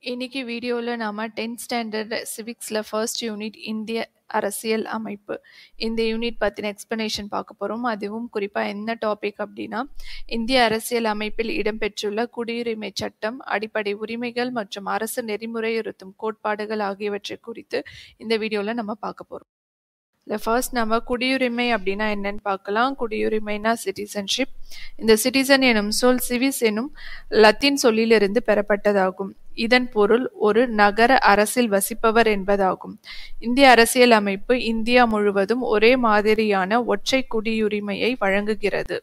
இன்னைக்கு வீடியோல நாம 10th ஸ்டாண்டர்ட் சிவிக்ஸ்ல ஃபர்ஸ்ட் யூனிட் இந்திய அரசியல் அமைப்பு இந்த யூனிட் பத்தின எக்ஸ்பிளனேஷன் பார்க்க போறோம் அதுவும் குறிப்பா என்ன டாபிக் அப்படின்னா இந்திய அரசியல் அமைப்பில் இடம்பெற்றுள்ள குடியுரிமை சட்டம் அடிப்படை உரிமைகள் மற்றும் அரசு நெறிமுறையுறுத்தும் கோட்பாடுகள் ஆகியவற்றை குறித்து இந்த வீடியோல நம்ம பார்க்க போறோம் இல்லை ஃபர்ஸ்ட் நம்ம குடியுரிமை அப்படின்னா என்னன்னு பார்க்கலாம் குடியுரிமைனா சிட்டிசன்ஷிப் இந்த சிட்டிசன் எனும் சொல் சிவிஸ் எனும் லத்தீன் சொல்லிலிருந்து பெறப்பட்டதாகும் இதன் பொருள் ஒரு நகர அரசில் வசிப்பவர் என்பதாகும் இந்திய அரசியல் அமைப்பு இந்தியா முழுவதும் ஒரே மாதிரியான ஒற்றை குடியுரிமையை வழங்குகிறது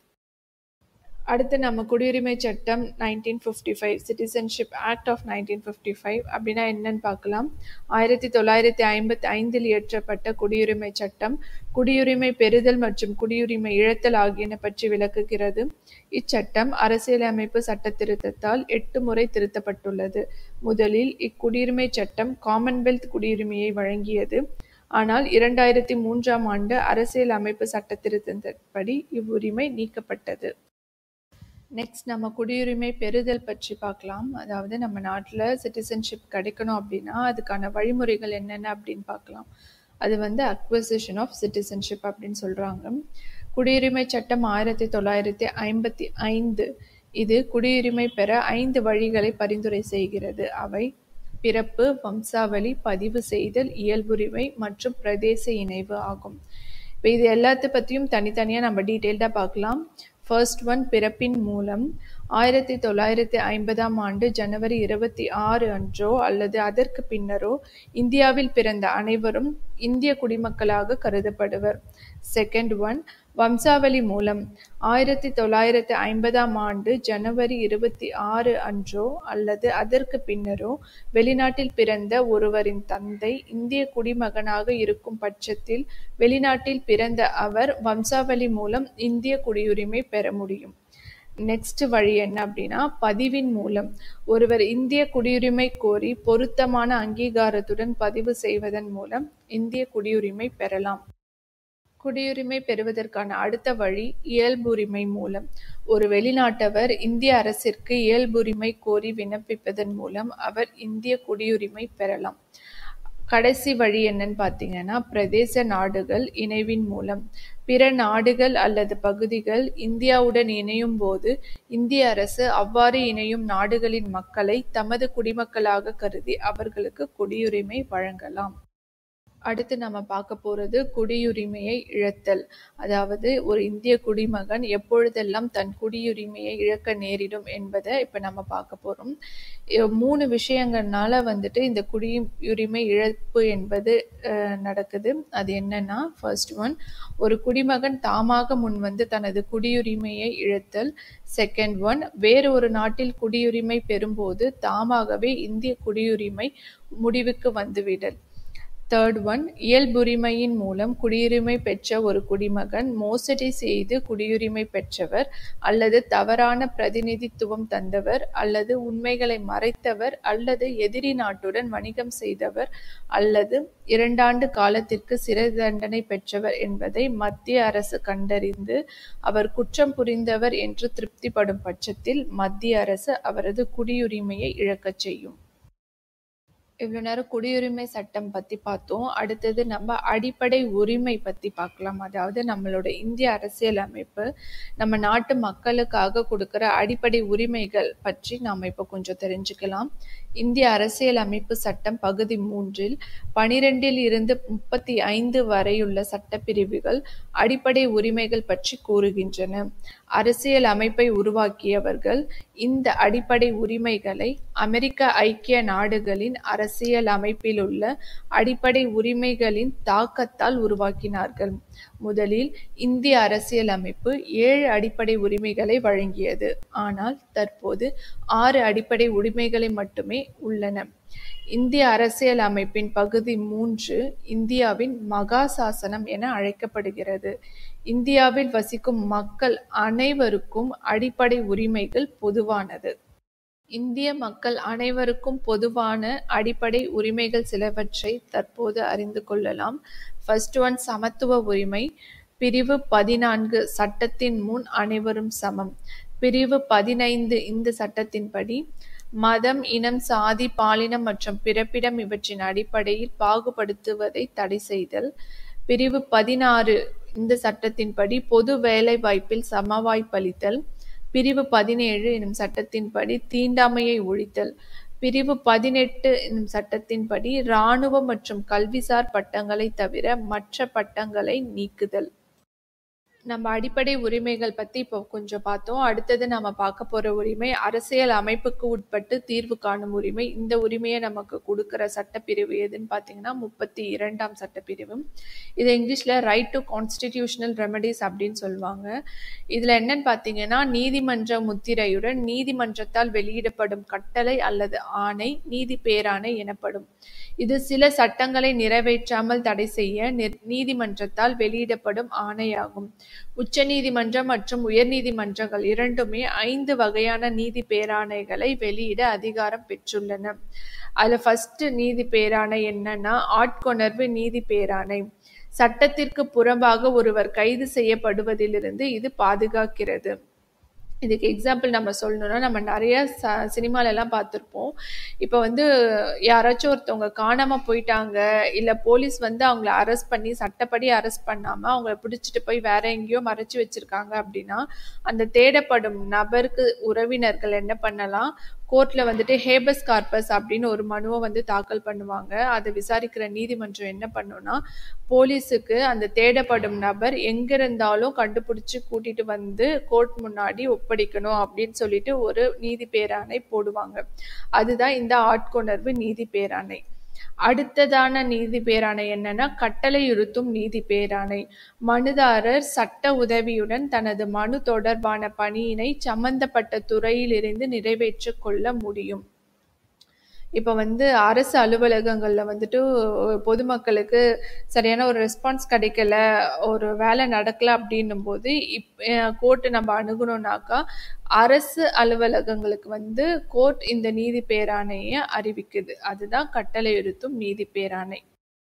அடுத்து நம்ம குடியுரிமை சட்டம் nineteen fifty five citizenship act of nineteen fifty five அப்படின்னா என்னன்னு பார்க்கலாம் ஆயிரத்தி தொள்ளாயிரத்தி ஐம்பத்தி ஐந்தில் இயற்றப்பட்ட குடியுரிமை சட்டம் குடியுரிமை பெறுதல் மற்றும் குடியுரிமை இழத்தல் ஆகியன பற்றி விளக்குகிறது இச்சட்டம் அரசியலமைப்பு சட்ட திருத்தத்தால் எட்டு முறை திருத்தப்பட்டுள்ளது முதலில் இக்குடியுரிமை சட்டம் காமன்வெல்த் குடியுரிமையை வழங்கியது ஆனால் இரண்டாயிரத்தி மூன்றாம் ஆண்டு அரசியல் அமைப்பு சட்ட திருத்தப்படி இவ்வுரிமை நீக்கப்பட்டது நெக்ஸ்ட் நம்ம குடியுரிமை பெறுதல் பற்றி பார்க்கலாம் அதாவது நம்ம நாட்டில் சிட்டிசன்ஷிப் கிடைக்கணும் அப்படின்னா அதுக்கான வழிமுறைகள் என்னென்ன அப்படின்னு பார்க்கலாம் அது வந்து அக்வசிஷன் ஆஃப் சிட்டிசன்ஷிப் அப்படின்னு சொல்கிறாங்க குடியுரிமை சட்டம் ஆயிரத்தி தொள்ளாயிரத்தி ஐம்பத்தி ஐந்து இது குடியுரிமை பெற ஐந்து வழிகளை பரிந்துரை செய்கிறது அவை பிறப்பு வம்சாவளி பதிவு செய்தல் இயல்புரிமை மற்றும் பிரதேச இணைவு ஆகும் இப்போ இது எல்லாத்த பற்றியும் தனித்தனியாக நம்ம டீட்டெயில்டாக பார்க்கலாம் ஃபர்ஸ்ட் ஒன் பிறப்பின் மூலம் ஆயிரத்தி தொள்ளாயிரத்தி ஐம்பதாம் ஆண்டு ஜனவரி இருபத்தி ஆறு அன்றோ அல்லது அதற்கு பின்னரோ இந்தியாவில் பிறந்த அனைவரும் இந்திய குடிமக்களாக கருதப்படுவர் செகண்ட் ஒன் வம்சாவளி மூலம் ஆயிரத்தி தொள்ளாயிரத்தி ஐம்பதாம் ஆண்டு ஜனவரி இருபத்தி ஆறு அன்றோ அல்லது அதற்கு பின்னரோ வெளிநாட்டில் பிறந்த ஒருவரின் தந்தை இந்திய குடிமகனாக இருக்கும் பட்சத்தில் வெளிநாட்டில் பிறந்த அவர் வம்சாவளி மூலம் இந்திய குடியுரிமை பெற முடியும் நெக்ஸ்ட் வழி என்ன அப்படின்னா பதிவின் மூலம் ஒருவர் இந்திய குடியுரிமை கோரி பொருத்தமான அங்கீகாரத்துடன் பதிவு செய்வதன் மூலம் இந்திய குடியுரிமை பெறலாம் குடியுரிமை பெறுவதற்கான அடுத்த வழி இயல்புரிமை மூலம் ஒரு வெளிநாட்டவர் இந்திய அரசிற்கு இயல்புரிமை கோரி விண்ணப்பிப்பதன் மூலம் அவர் இந்திய குடியுரிமை பெறலாம் கடைசி வழி என்னன்னு பார்த்தீங்கன்னா பிரதேச நாடுகள் இணைவின் மூலம் பிற நாடுகள் அல்லது பகுதிகள் இந்தியாவுடன் இணையும் போது இந்திய அரசு அவ்வாறு இணையும் நாடுகளின் மக்களை தமது குடிமக்களாக கருதி அவர்களுக்கு குடியுரிமை வழங்கலாம் அடுத்து நம்ம பார்க்க போறது குடியுரிமையை இழத்தல் அதாவது ஒரு இந்திய குடிமகன் எப்பொழுதெல்லாம் தன் குடியுரிமையை இழக்க நேரிடும் என்பதை இப்ப நம்ம பார்க்க போறோம் மூணு விஷயங்கள்னால வந்துட்டு இந்த குடியுரிமை இழப்பு என்பது நடக்குது அது என்னன்னா ஃபர்ஸ்ட் ஒன் ஒரு குடிமகன் தாமாக முன்வந்து தனது குடியுரிமையை இழத்தல் செகண்ட் ஒன் வேறு ஒரு நாட்டில் குடியுரிமை பெறும்போது தாமாகவே இந்திய குடியுரிமை முடிவுக்கு வந்துவிடல் தேர்ட் ஒன் இயல்புரிமையின் மூலம் குடியுரிமை பெற்ற ஒரு குடிமகன் மோசடி செய்து குடியுரிமை பெற்றவர் அல்லது தவறான பிரதிநிதித்துவம் தந்தவர் அல்லது உண்மைகளை மறைத்தவர் அல்லது எதிரி நாட்டுடன் வணிகம் செய்தவர் அல்லது இரண்டாண்டு காலத்திற்கு சிறை தண்டனை பெற்றவர் என்பதை மத்திய அரசு கண்டறிந்து அவர் குற்றம் புரிந்தவர் என்று திருப்திப்படும் பட்சத்தில் மத்திய அரசு அவரது குடியுரிமையை இழக்கச் செய்யும் இவ்வளோ நேரம் குடியுரிமை சட்டம் பற்றி பார்த்தோம் அடுத்தது நம்ம அடிப்படை உரிமை பற்றி பார்க்கலாம் அதாவது நம்மளோட இந்திய அரசியல் அமைப்பு நம்ம நாட்டு மக்களுக்காக கொடுக்குற அடிப்படை உரிமைகள் பற்றி நாம் இப்போ கொஞ்சம் தெரிஞ்சுக்கலாம் இந்திய அரசியல் அமைப்பு சட்டம் பகுதி மூன்றில் பனிரெண்டில் இருந்து முப்பத்தி ஐந்து வரையுள்ள சட்டப்பிரிவுகள் அடிப்படை உரிமைகள் பற்றி கூறுகின்றன அரசியல் அமைப்பை உருவாக்கியவர்கள் இந்த அடிப்படை உரிமைகளை அமெரிக்க ஐக்கிய நாடுகளின் அரசியல் அமைப்பில் உள்ள அடிப்படை உரிமைகளின் தாக்கத்தால் உருவாக்கினார்கள் முதலில் இந்திய அரசியல் அமைப்பு ஏழு அடிப்படை உரிமைகளை வழங்கியது ஆனால் தற்போது ஆறு அடிப்படை உரிமைகளை மட்டுமே உள்ளன இந்திய அரசியல் அமைப்பின் பகுதி மூன்று இந்தியாவின் மகா சாசனம் என அழைக்கப்படுகிறது இந்தியாவில் வசிக்கும் மக்கள் அனைவருக்கும் அடிப்படை உரிமைகள் பொதுவானது இந்திய மக்கள் அனைவருக்கும் பொதுவான அடிப்படை உரிமைகள் சிலவற்றை தற்போது அறிந்து கொள்ளலாம் ஃபர்ஸ்ட் ஒன் சமத்துவ உரிமை பிரிவு பதினான்கு சட்டத்தின் முன் அனைவரும் சமம் பிரிவு பதினைந்து இந்த சட்டத்தின்படி மதம், இனம், சாதி, பாலினம் மற்றும் பிறப்பிடம் இவற்றின் அடிப்படையில் பாகுபடுத்துவதை தடை செய்தல். பிரிவு பதினாறு இந்த சட்டத்தின்படி பொது வேலைவாய்ப்பில் சமவாய்ப்பளித்தல். பிரிவு பதினேழு எனும் சட்டத்தின்படி தீண்டாமையை ஒழித்தல். பிரிவு பதினெட்டு எனும் சட்டத்தின்படி இராணுவ மற்றும் கல்விசார் பட்டங்களைத் தவிர மற்ற பட்டங்களை நீக்குதல். நம்ம அடிப்படை உரிமைகள் பத்தி இப்போ கொஞ்சம் பார்த்தோம். அடுத்தது நாம பார்க்க போற உரிமை அரசியல் அமைப்புக்கு உட்பட்டு தீர்வு காணும் உரிமை. இந்த உரிமையை நமக்கு குடுக்கிற சட்டப்பிரிவு எதுன்னு பார்த்தீங்கன்னா முப்பத்தி இரண்டாம் சட்டப்பிரிவு. இதை இங்கிலீஷ்ல ரைட் டு கான்ஸ்டிடியூஷனல் ரெமெடிஸ் அப்படின்னு சொல்லுவாங்க. இதுல என்னன்னு பார்த்தீங்கன்னா நீதிமன்ற முத்திரையுடன் நீதிமன்றத்தால் வெளியிடப்படும் கட்டளை அல்லது ஆணை நீதி பேராணை எனப்படும். இது சில சட்டங்களை நிறைவேற்றாமல் தடை செய்ய நீதிமன்றத்தால் வெளியிடப்படும் ஆணையாகும். உச்ச நீதிமன்றம் மற்றும் உயர்நீதிமன்றங்கள் இரண்டுமே ஐந்து வகையான நீதி பேராணைகளை வெளியிட அதிகாரம் பெற்றுள்ளன. அதுல ஃபர்ஸ்ட் நீதி பேராணை என்னன்னா ஆட்கொணர்வு நீதி பேராணை. சட்டத்திற்கு புறம்பாக ஒருவர் கைது செய்யப்படுவதிலிருந்து இது பாதுகாக்கிறது. இதுக்கு எக்ஸாம்பிள் நம்ம சொல்லணும்னா நம்ம நிறைய ச சினிமால எல்லாம் பார்த்துருப்போம். இப்ப வந்து யாராச்சும் ஒருத்தவங்க காணாம போயிட்டாங்க, இல்ல போலீஸ் வந்து அவங்கள அரெஸ்ட் பண்ணி சட்டப்படி அரெஸ்ட் பண்ணாம அவங்கள பிடிச்சிட்டு போய் வேற எங்கேயோ மறைச்சு வச்சிருக்காங்க அப்படின்னா, அந்த தேடப்படும் நபருக்கு உறவினர்கள் என்ன பண்ணலாம், கோர்ட்ல வந்துட்டு ஹேபஸ் கார்பஸ் அப்படின்னு ஒரு மனுவை வந்து தாக்கல் பண்ணுவாங்க. அதை விசாரிக்கிற நீதிமன்றம் என்ன பண்ணும்னா, போலீஸுக்கு அந்த தேடப்படும் நபர் எங்க இருந்தாலும் கண்டுபிடிச்சு கூட்டிட்டு வந்து கோர்ட் முன்னாடி ஒப்படைக்கணும் அப்படின்னு சொல்லிட்டு ஒரு நீதி பேராணை போடுவாங்க. அதுதான் இந்த ஆட்கொணர்வு நீதி பேராணை. அடுத்ததான நீதி பேராணை என்னன்னா கட்டளையுறுத்தும் நீதி பேராணை. மனுதாரர் சட்ட உதவியுடன் தனது மனு தொடர்பான பணியினை சம்பந்தப்பட்ட துறையிலிருந்து நிறைவேற்றிக் கொள்ள முடியும். இப்ப வந்து அரசு அலுவலகங்கள்ல வந்துட்டு பொதுமக்களுக்கு சரியான ஒரு ரெஸ்பான்ஸ் கிடைக்கல, ஒரு வேலை நடக்கல அப்படின்னும்போது இப் கோர்ட் நம்ம அணுகணும்னாக்கா அரசு அலுவலகங்களுக்கு வந்து கோர்ட் இந்த நீதி பேராணைய அறிவிக்குது. அதுதான் கட்டளையுறுத்தும் நீதி பேராணை.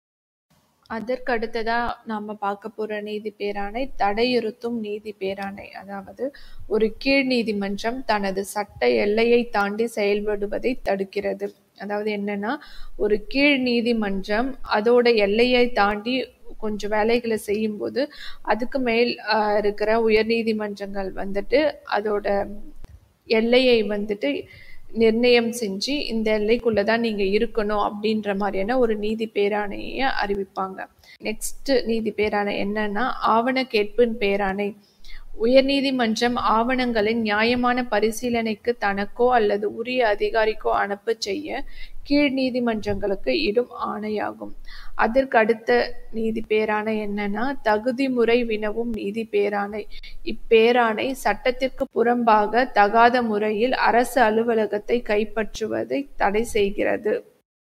அதற்கு அடுத்ததா நாம பார்க்க போற நீதி பேராணை தடையுறுத்தும் நீதி பேராணை. அதாவது ஒரு கீழ் நீதிமன்றம் தனது சட்ட எல்லையை தாண்டி செயல்படுவதை தடுக்கிறது. அதாவது என்னன்னா ஒரு கீழ் நீதிமன்றம் அதோட எல்லையை தாண்டி கொஞ்சம் வேலைகளை செய்யும்போது அதுக்கு மேல் இருக்கிற உயர் நீதிமன்றங்கள் வந்துட்டு அதோட எல்லையை வந்துட்டு நிர்ணயம் செஞ்சு இந்த எல்லைக்குள்ளதான் நீங்க இருக்கணும் அப்படின்ற மாதிரியான ஒரு நீதி பேராணையை அறிவிப்பாங்க. நெக்ஸ்ட் நீதி பேராணை என்னன்னா ஆவண கேட்பின் பேராணை. உயர்நீதிமன்றம் ஆவணங்களின் நியாயமான பரிசீலனைக்கு தனக்கோ அல்லது உரிய அதிகாரிக்கோ அனுப்பச் செய்ய கீழ் நீதிமன்றங்களுக்கு இடும் ஆணையாகும். அதற்கு அடுத்த நீதி பேராணை என்னன்னா தகுதிமுறை வினவும் நீதி பேராணை. இப்பேராணை சட்டத்திற்கு புறம்பாக தகாத முறையில் அரசு அலுவலகத்தை கைப்பற்றுவதை தடை செய்கிறது.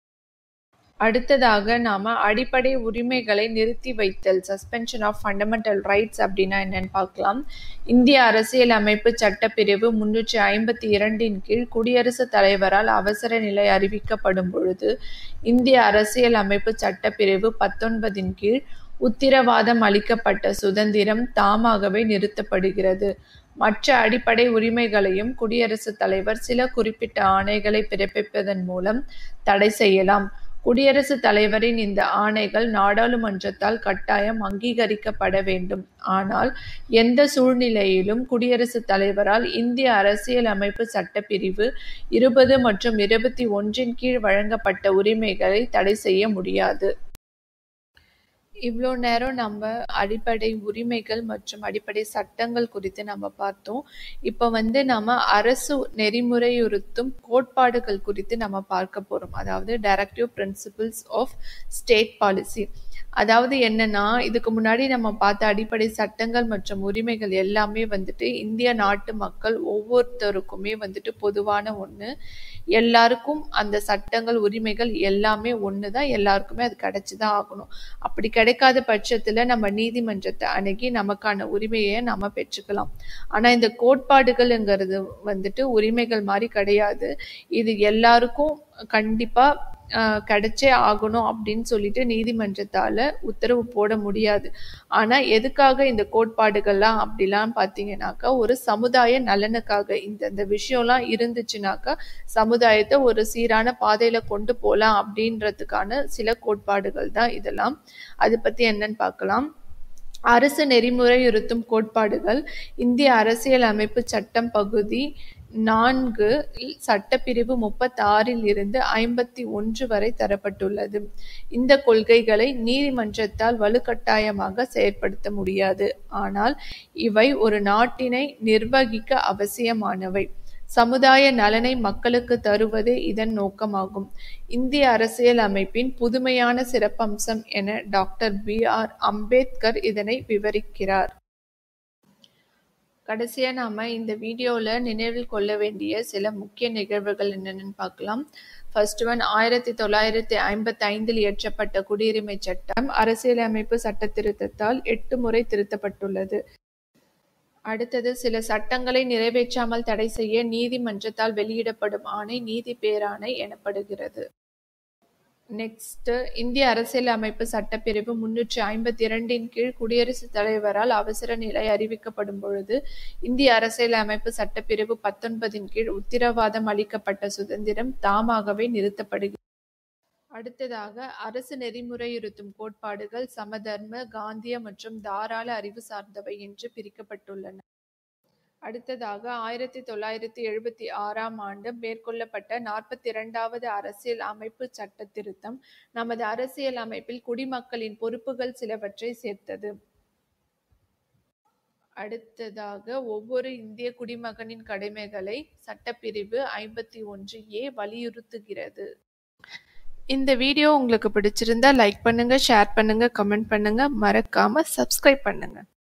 அடுத்ததாக நாம அடிப்படை உரிமைகளை நிறுத்தி வைத்தல் சஸ்பென்ஷன் ஆஃப் ஃபண்டமெண்டல் ரைட்ஸ் அப்படின்னா என்னன்னு பார்க்கலாம். இந்திய அரசியல் அமைப்பு சட்டப்பிரிவு முன்னூற்று ஐம்பத்தி இரண்டின் கீழ் குடியரசுத் தலைவரால் அவசர நிலை அறிவிக்கப்படும் பொழுது இந்திய அரசியல் அமைப்பு சட்டப்பிரிவு பத்தொன்பதின் கீழ் உத்திரவாதம் அளிக்கப்பட்ட சுதந்திரம் தாமாகவே நிறுத்தப்படுகிறது. மற்ற அடிப்படை உரிமைகளையும் குடியரசுத் தலைவர் சில குறிப்பிட்ட ஆணைகளை பிறப்பிப்பதன் மூலம் தடை செய்யலாம். குடியரசுத் தலைவரின் இந்த ஆணைகள் நாடாளுமன்றத்தால் கட்டாயம் அங்கீகரிக்கப்பட வேண்டும். ஆனால் எந்த சூழ்நிலையிலும் குடியரசுத் தலைவரால் இந்திய அரசியல் அமைப்பு சட்டப்பிரிவு இருபது மற்றும் இருபத்தி ஒன்றின் கீழ் வழங்கப்பட்ட உரிமைகளை தடை செய்ய முடியாது. இவ்ளோ நேரம் நம்ம அடிப்படை உரிமைகள் மற்றும் அடிப்படை சட்டங்கள் குறித்து நம்ம பார்த்தோம். இப்ப வந்து நம்ம அரசு நெறிமுறையுறுத்தும் கோட்பாடுகள் குறித்து நம்ம பார்க்க போறோம். அதாவது directive principles of state policy. அதாவது என்னன்னா இதுக்கு முன்னாடி நம்ம பார்த்த அடிப்படை சட்டங்கள் மற்றும் உரிமைகள் எல்லாமே வந்துட்டு இந்திய நாட்டு மக்கள் ஒவ்வொருத்தருக்குமே வந்துட்டு பொதுவான ஒண்ணு. எல்லாருக்கும் அந்த சட்டங்கள் உரிமைகள் எல்லாமே ஒண்ணுதான். எல்லாருக்குமே அது கிடைச்சுதான் ஆகணும். அப்படி கிடைக்காத பட்சத்துல நம்ம நீதிமன்றத்தை அணுகி நமக்கான உரிமையை நாம பெற்றுக்கலாம். ஆனா இந்த கோட்பாடுகள்ங்கிறது வந்துட்டு உரிமைகள் மாதிரி கிடையாது. இது எல்லாருக்கும் கண்டிப்பா கிடைச்சே ஆகணும் அப்படின்னு சொல்லிட்டு நீதிமன்றத்தால் உத்தரவு போட முடியாது ஆனால் எதுக்காக இந்த கோட்பாடுகள்லாம் அப்படிலாம் பார்த்தீங்கன்னாக்கா ஒரு சமுதாய நலனுக்காக இந்த இந்த விஷயம்லாம் இருந்துச்சுனாக்கா சமுதாயத்தை ஒரு சீரான பாதையில் கொண்டு போகலாம் அப்படின்றதுக்கான சில கோட்பாடுகள் தான் இதெல்லாம் அதை பற்றி என்னன்னு பார்க்கலாம் அரசு நெறிமுறையுறுத்தும் கோட்பாடுகள் இந்திய அரசியல் அமைப்பு சட்டம் பகுதி நான்கு சட்டப்பிரிவு முப்பத்தாறில் இருந்து ஐம்பத்தி ஒன்று வரை தரப்பட்டுள்ளது இந்த கொள்கைகளை நீதிமன்றத்தால் வலுக்கட்டாயமாக செயற்படுத்த முடியாது ஆனால் இவை ஒரு நாட்டினை நிர்வகிக்க அவசியமானவை சமுதாய நலனை மக்களுக்கு தருவதே இதன் நோக்கமாகும் இந்திய அரசியல் அமைப்பின் புதுமையான சிறப்பம்சம் என டாக்டர் பி ஆர் அம்பேத்கர் இதனை விவரிக்கிறார் கடைசியா நாம இந்த வீடியோல நினைவில் கொள்ள வேண்டிய சில முக்கிய நிகழ்வுகள் என்னென்னு பார்க்கலாம் ஃபர்ஸ்ட் ஒன் ஆயிரத்தி தொள்ளாயிரத்தி ஐம்பத்தி ஐந்தில் இயற்றப்பட்ட குடியுரிமை சட்டம் அரசியலமைப்பு சட்ட திருத்தத்தால் எட்டு முறை திருத்தப்பட்டுள்ளது அடுத்தது சில சட்டங்களை நிறைவேற்றாமல் தடை செய்ய நீதிமன்றத்தால் வெளியிடப்படும் ஆணை நீதி பேராணை எனப்படுகிறது நெக்ஸ்ட் இந்திய அரசியல் அமைப்பு சட்டப்பிரிவு முன்னூற்றி ஐம்பத்தி இரண்டின் கீழ் குடியரசுத் தலைவரால் அவசர நிலை அறிவிக்கப்படும் பொழுது இந்திய அரசியல் அமைப்பு சட்டப்பிரிவு பத்தொன்பதின் கீழ் உத்தரவாதம் அளிக்கப்பட்ட சுதந்திரம் தாமாகவே நிறுத்தப்படுகிறது அடுத்ததாக அரசு நெறிமுறையுறுத்தும் கோட்பாடுகள் சமதர்ம காந்திய மற்றும் தாராள அறிவு சார்ந்தவை என்று பிரிக்கப்பட்டுள்ளன அடுத்ததாக ஆயிரத்தி தொள்ளாயிரத்தி எழுபத்தி ஆறாம் ஆண்டு மேற்கொள்ளப்பட்ட நாற்பத்தி இரண்டாவது அரசியல் அமைப்பு சட்ட திருத்தம் நமது அரசியல் அமைப்பில் குடிமக்களின் பொறுப்புகள் சிலவற்றை சேர்த்தது அடுத்ததாக ஒவ்வொரு இந்திய குடிமகனின் கடமைகளை சட்டப்பிரிவு ஐம்பத்தி ஒன்று ஏ வலியுறுத்துகிறது இந்த வீடியோ உங்களுக்கு பிடிச்சிருந்தா லைக் பண்ணுங்க ஷேர் பண்ணுங்க கமெண்ட் பண்ணுங்க மறக்காம சப்ஸ்கிரைப் பண்ணுங்க